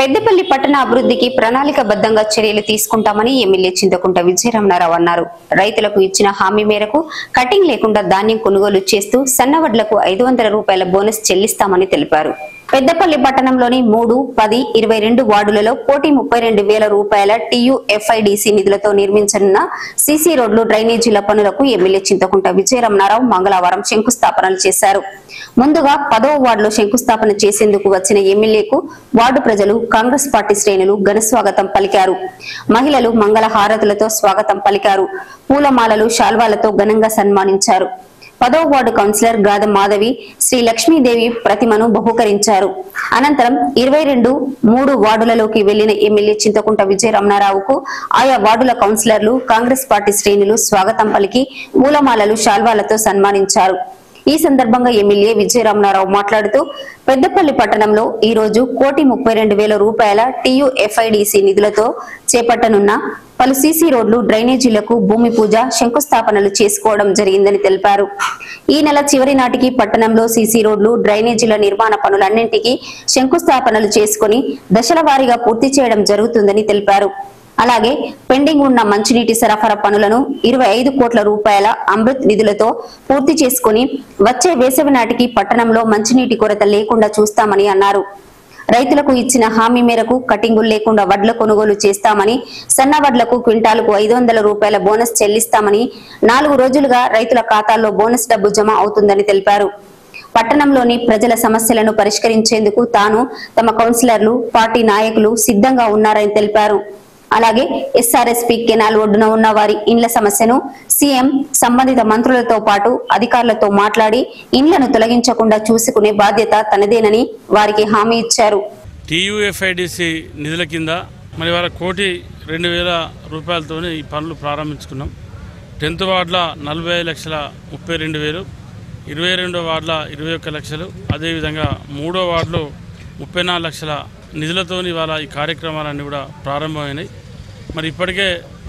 పెద్దపల్లి పట్టణ అభివృద్ధికి ప్రణాళికబద్ధంగా చర్యలు తీసుకుంటామని ఎమ్మెల్యే చింతకుంట విజయరమణారావు అన్నారు రైతులకు ఇచ్చిన హామీ మేరకు కటింగ్ లేకుండా ధాన్యం కొనుగోలు చేస్తూ సన్నవడ్లకు ఐదు వందల రూపాయల బోనస్ చెల్లిస్తామని తెలిపారు పెద్దపల్లి పట్టణంలోని మూడు పది ఇరవై రెండు వార్డులలో కోటి ముప్పై రెండు వేల రూపాయల టీయూఎఫ్ఐడిసి నిధులతో నిర్మించనున్న సీసీ రోడ్లు డ్రైనేజీల పనులకు ఎమ్మెల్యే చింతకుంట విజయరమణారావు మంగళవారం శంకుస్థాపనలు చేశారు ముందుగా పదవ వార్డులో శంకుస్థాపన చేసేందుకు వచ్చిన ఎమ్మెల్యేకు వార్డు ప్రజలు కాంగ్రెస్ పార్టీ శ్రేణులు ఘన స్వాగతం పలికారు మహిళలు మంగళ హారతులతో స్వాగతం పలికారు పూలమాలలు శాల్వాలతో ఘనంగా సన్మానించారు పదవ వార్డు కౌన్సిలర్ గాద మాధవి శ్రీ లక్ష్మీదేవి ప్రతిమను బహుకరించారు అనంతరం ఇరవై రెండు మూడు వార్డులలోకి వెళ్లిన ఎమ్మెల్యే చింతకుంట విజయ రమణారావుకు ఆయా వార్డుల కౌన్సిలర్లు కాంగ్రెస్ పార్టీ శ్రేణులు స్వాగతం పలికి పూలమాలలు శాల్వాలతో సన్మానించారు ఈ సందర్భంగా ఎమ్మెల్యే విజయరామనారావు మాట్లాడుతూ పెద్దపల్లి పట్టణంలో ఈ రోజు కోటి ముప్పై రెండు వేల రూపాయల టీయూఎఫ్ఐడిసి నిధులతో చేపట్టనున్న పలు సీసీ రోడ్లు డ్రైనేజీలకు భూమి పూజ శంకుస్థాపనలు చేసుకోవడం జరిగిందని తెలిపారు ఈ నెల చివరి నాటికి పట్టణంలో సీసీ రోడ్లు డ్రైనేజీల నిర్మాణ పనులన్నింటికీ శంకుస్థాపనలు చేసుకుని దశల వారీగా పూర్తి చేయడం జరుగుతుందని తెలిపారు అలాగే పెండింగ్ ఉన్న మంచినీటి సరఫరా పనులను ఇరవై ఐదు కోట్ల రూపాయల అమృత్ నిధులతో పూర్తి చేసుకుని వచ్చే వేసవి నాటికి పట్టణంలో మంచినీటి కొరత లేకుండా చూస్తామని అన్నారు రైతులకు ఇచ్చిన హామీ మేరకు కటింగులు లేకుండా వడ్ల కొనుగోలు చేస్తామని సన్న వడ్లకు క్వింటాలకు ఐదు వందల రూపాయల బోనస్ చెల్లిస్తామని నాలుగు రోజులుగా రైతుల ఖాతాల్లో బోనస్ డబ్బు జమ అవుతుందని తెలిపారు పట్టణంలోని ప్రజల సమస్యలను పరిష్కరించేందుకు తాను తమ కౌన్సిలర్లు పార్టీ నాయకులు సిద్ధంగా ఉన్నారని తెలిపారు అలాగే ఎస్ఆర్ఎస్పీ కెనాల్ ఒడ్డున ఉన్న వారి ఇండ్ల సమస్యను సీఎం సంబంధిత మంత్రులతో పాటు అధికారులతో మాట్లాడి ఇండ్లను తొలగించకుండా చూసుకునే బాధ్యత తనదేనని వారికి హామీ ఇచ్చారు టీయూఎఫ్ఐడిసి నిధుల కింద మరి వాళ్ళ కోటి రెండు వేల రూపాయలతో ఈ పనులు ప్రారంభించుకున్నాం టెన్త్ వార్డుల నలభై లక్షల ముప్పై రెండు వేలు ఇరవై రెండో వార్డుల ఇరవై ఒక్క లక్షలు అదేవిధంగా మూడో వార్డులో ముప్పై నాలుగు లక్షల నిధులతో ఇవాళ ఈ కార్యక్రమాలన్నీ కూడా ప్రారంభమైనాయి మరి ఇప్పటికే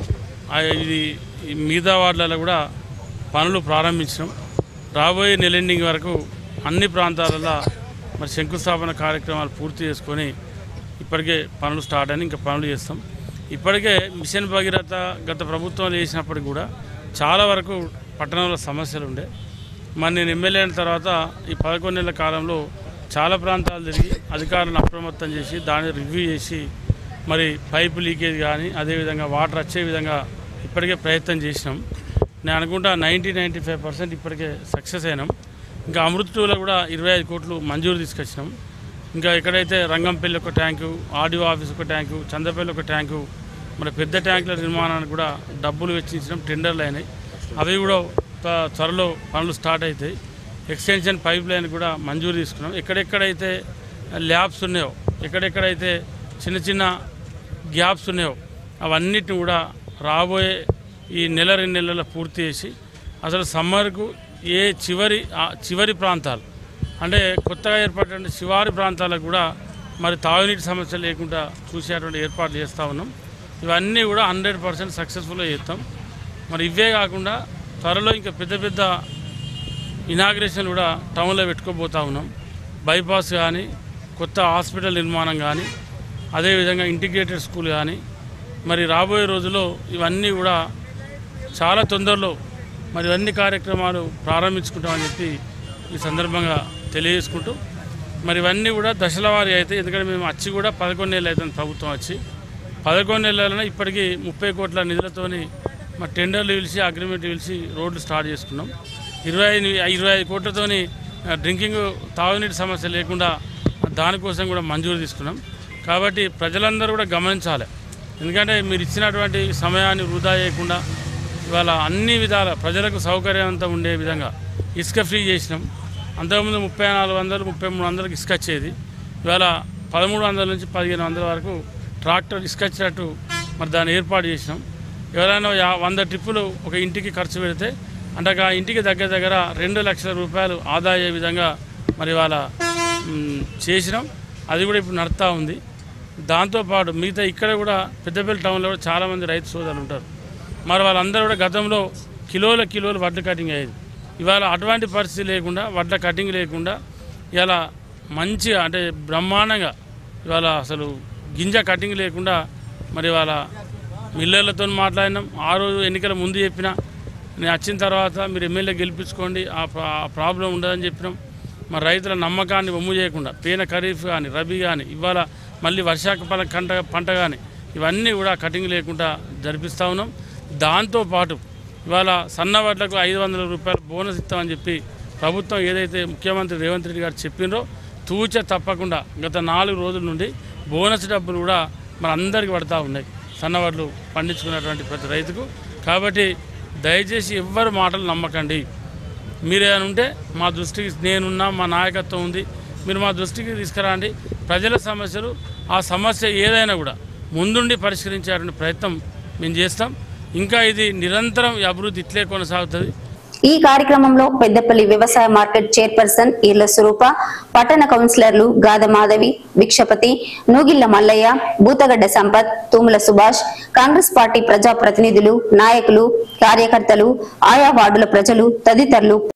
ఆ ఇది ఈ మిగతా వార్డులలో కూడా పనులు ప్రారంభించినాం రాబోయే నెల ఎండింగ్ వరకు అన్ని ప్రాంతాలలో మరి శంకుస్థాపన కార్యక్రమాలు పూర్తి చేసుకొని ఇప్పటికే పనులు స్టార్ట్ అని ఇంకా పనులు చేస్తాం ఇప్పటికే మిషన్ భగీరథ గత ప్రభుత్వంలో చేసినప్పటికి కూడా చాలా వరకు పట్టణంలో సమస్యలు ఉండే మరి నేను ఎమ్మెల్యే అయిన తర్వాత ఈ పదకొండు నెలల కాలంలో చాలా ప్రాంతాలు తిరిగి అధికారులను అప్రమత్తం చేసి దాన్ని రివ్యూ చేసి మరి పైపు లీకేజ్ కానీ అదేవిధంగా వాటర్ వచ్చే విధంగా ఇప్పటికే ప్రయత్నం చేసినాం నేను అనుకుంటా నైంటీ నైంటీ ఫైవ్ పర్సెంట్ ఇప్పటికే సక్సెస్ అయినాం ఇంకా అమృత్ టూలో కూడా ఇరవై ఐదు కోట్లు మంజూరు తీసుకొచ్చినాం ఇంకా ఎక్కడైతే రంగంపల్లి ఒక ట్యాంకు ఆర్డీఓ ఆఫీస్ ఒక ట్యాంకు చంద్రపల్లి ఒక ట్యాంకు మరి పెద్ద ట్యాంకుల నిర్మాణానికి కూడా డబ్బులు వెచ్చించడం టెండర్లు అయినాయి అవి కూడా త్వ- త్వరలో పనులు స్టార్ట్ అవుతాయి ఎక్స్టెన్షన్ పైప్ లైన్ కూడా మంజూరు తీసుకున్నాం ఎక్కడెక్కడైతే ల్యాబ్స్ ఉన్నాయో ఎక్కడెక్కడైతే చిన్న చిన్న గ్యాప్స్ ఉన్నాయో అవన్నిటిని కూడా రాబోయే ఈ నెల రెండు నెలల్లో పూర్తి చేసి అసలు సమ్మర్కు ఏ చివరి ఆ చివరి ప్రాంతాలు అంటే కొత్తగా ఏర్పడిన శివారి ప్రాంతాలకు కూడా మరి తాగునీటి సమస్య లేకుండా చూసేటువంటి ఏర్పాట్లు చేస్తూ ఉన్నాం ఇవన్నీ కూడా హండ్రెడ్ పర్సెంట్ సక్సెస్ఫుల్గా చేస్తాం మరి ఇవే కాకుండా త్వరలో ఇంకా పెద్ద పెద్ద ఇనాగ్రేషన్ కూడా టౌన్లో పెట్టుకోబోతా ఉన్నాం బైపాస్ కానీ కొత్త హాస్పిటల్ నిర్మాణం కానీ అదేవిధంగా ఇంటిగ్రేటెడ్ స్కూల్ కానీ మరి రాబోయే రోజుల్లో ఇవన్నీ కూడా చాలా తొందరలో మరి అన్ని కార్యక్రమాలు ప్రారంభించుకుంటామని చెప్పి ఈ సందర్భంగా తెలియజేసుకుంటూ మరి ఇవన్నీ కూడా దశల వారి అయితే ఎందుకంటే మేము వచ్చి కూడా పదకొండు నెలలు అవుతుంది ప్రభుత్వం వచ్చి పదకొండు నెలలనే ఇప్పటికీ ముప్పై కోట్ల నిధులతోని మరి టెండర్లు పిలిచి అగ్రిమెంట్ పిలిచి రోడ్లు స్టార్ట్ చేసుకున్నాం ఇరవై ఐదు ఇరవై ఐదు కోట్లతోని ఆ, డ్రింకింగ్ తాగునీటి సమస్య లేకుండా దానికోసం కూడా మంజూరు తీసుకున్నాం కాబట్టి ప్రజలందరూ కూడా గమనించాలి ఎందుకంటే మీరు ఇచ్చినటువంటి సమయాన్ని వృధా చేయకుండా ఇవాళ అన్ని విధాల ప్రజలకు సౌకర్యవంతం ఉండే విధంగా ఇసుక ఫ్రీ చేసినాం అంతకుముందు ముప్పై నాలుగు వందలు ముప్పై మూడు వందలకు ఇసుక వచ్చేది ఇవాళ పదమూడు వందల నుంచి పదిహేను వందల వరకు ట్రాక్టర్ ఇసుక వచ్చేటట్టు మరి దాన్ని ఏర్పాటు చేసినాం ఎవరైనా యా- వంద ట్రిప్పులు ఒక ఇంటికి ఖర్చు పెడితే అంటే ఆ ఇంటికి దగ్గర దగ్గర రెండు లక్షల రూపాయలు ఆదా అయ్యే విధంగా మరి ఇవాళ మ్, చేసినాం అది కూడా ఇప్పుడు నడుస్తూ ఉంది దాంతోపాటు మిగతా ఇక్కడ కూడా పెద్దపల్లి టౌన్లో కూడా చాలామంది రైతు సోదరులు ఉంటారు మరి వాళ్ళందరూ కూడా గతంలో కిలోల కిలోలు వడ్ల కటింగ్ అయ్యేది ఇవాళ అటువంటి పరిస్థితి లేకుండా వడ్ల కటింగ్ లేకుండా ఇలా మంచిగా అంటే బ్రహ్మాండంగా ఇవాళ అసలు గింజ కటింగ్ లేకుండా మరి వాళ్ళ మిల్లర్లతో మాట్లాడినాం ఆ రోజు ఎన్నికల ముందు చెప్పిన నేను వచ్చిన తర్వాత మీరు ఎమ్మెల్యే గెలిపించుకోండి ఆ ప్రా- ఆ ప్రాబ్లం ఉండదని చెప్పినాం మరి రైతుల నమ్మకాన్ని ఒమ్ము చేయకుండా పేన ఖరీఫ్ కానీ రబీ కానీ ఇవాళ మళ్ళీ వర్షాకాల పంట పంట కానీ ఇవన్నీ కూడా కటింగ్ లేకుండా జరిపిస్తూ ఉన్నాం దాంతోపాటు ఇవాళ సన్న వడ్లకు ఐదు వందల రూపాయలు బోనస్ ఇస్తామని చెప్పి ప్రభుత్వం ఏదైతే ముఖ్యమంత్రి రేవంత్ రెడ్డి గారు చెప్పిండ్రో తూచ తప్పకుండా గత నాలుగు రోజుల నుండి బోనస్ డబ్బులు కూడా మన అందరికీ పడతా ఉన్నాయి సన్నవడ్లు పండించుకున్నటువంటి ప్రతి రైతుకు కాబట్టి దయచేసి ఎవ్వరు మాటలు నమ్మకండి మీరు ఏమైనా ఉంటే మా దృష్టికి నేనున్నా మా నాయకత్వం ఉంది మీరు మా దృష్టికి తీసుకురండి ప్రజల సమస్యలు ఆ సమస్య ఏదైనా కూడా ముందుండి పరిష్కరించేటువంటి ప్రయత్నం మేము చేస్తాం ఇంకా ఇది నిరంతరం ఈ అభివృద్ధి ఇట్లే కొనసాగుతుంది ఈ కార్యక్రమంలో పెద్దపల్లి వ్యవసాయ మార్కెట్ చైర్పర్సన్ ఈర్ల స్వరూప పట్టణ కౌన్సిలర్లు గాద మాధవి భిక్షపతి నూగిళ్ల మల్లయ్య బూతగడ్డ సంపత్ తూముల సుభాష్ కాంగ్రెస్ పార్టీ ప్రజా ప్రతినిధులు నాయకులు కార్యకర్తలు ఆయా వార్డుల ప్రజలు తదితరులు